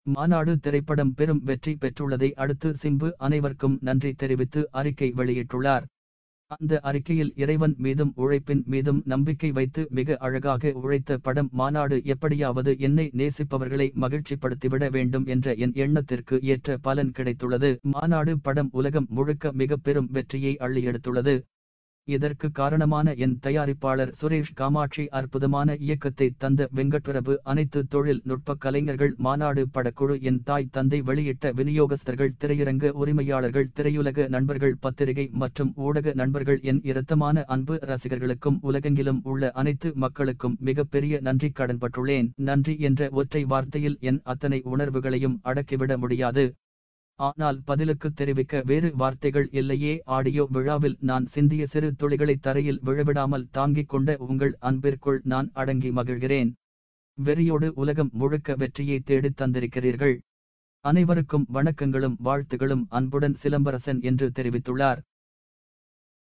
மாநாடு திரைப்படம் பெரும் வெற்றி பெற்றுள்ளதை அடுத்து சிம்பு அனைவருக்கும் நன்றி தெரிவித்து அறிக்கை வெளியிட்டுள்ளார் அந்த அறிக்கையில் இறைவன் மீதும் உழைப்பின் மீதும் நம்பிக்கை வைத்து மிக அழகாக உழைத்த படம் மாநாடு எப்படியாவது என்னை நேசிப்பவர்களை மகிழ்ச்சிப்படுத்திவிட வேண்டும் என்ற என் எண்ணத்திற்கு ஏற்ற பலன் கிடைத்துள்ளது மாநாடு படம் உலகம் முழுக்க மிக பெரும் வெற்றியை அள்ளி எடுத்துள்ளது இதற்கு காரணமான என் தயாரிப்பாளர் சுரேஷ் காமாட்சி அற்புதமான இயக்கத்தை தந்த வெங்கட்பிரபு அனைத்து தொழில் நுட்ப கலைஞர்கள் மாநாடு படக்குழு என் தாய் தந்தை வெளியிட்ட விநியோகஸ்தர்கள் திரையரங்க உரிமையாளர்கள் திரையுலக நண்பர்கள் பத்திரிகை மற்றும் ஊடக நண்பர்கள் என் இரத்தமான அன்பு ரசிகர்களுக்கும் உலகெங்கிலும் உள்ள அனைத்து மக்களுக்கும் மிகப்பெரிய நன்றி கடன்பட்டுள்ளேன் நன்றி என்ற ஒற்றை வார்த்தையில் என் அத்தனை உணர்வுகளையும் அடக்கிவிட முடியாது ஆனால் பதிலுக்கு தெரிவிக்க வேறு வார்த்தைகள் இல்லையே ஆடியோ விழாவில் நான் சிந்திய சிறு துளிகளை தரையில் விழவிடாமல் தாங்கிக் கொண்ட உங்கள் அன்பிற்குள் நான் அடங்கி மகிழ்கிறேன் வெறியோடு உலகம் முழுக்க வெற்றியை தேடித் தந்திருக்கிறீர்கள் அனைவருக்கும் வணக்கங்களும் வாழ்த்துகளும் அன்புடன் சிலம்பரசன் என்று தெரிவித்துள்ளார்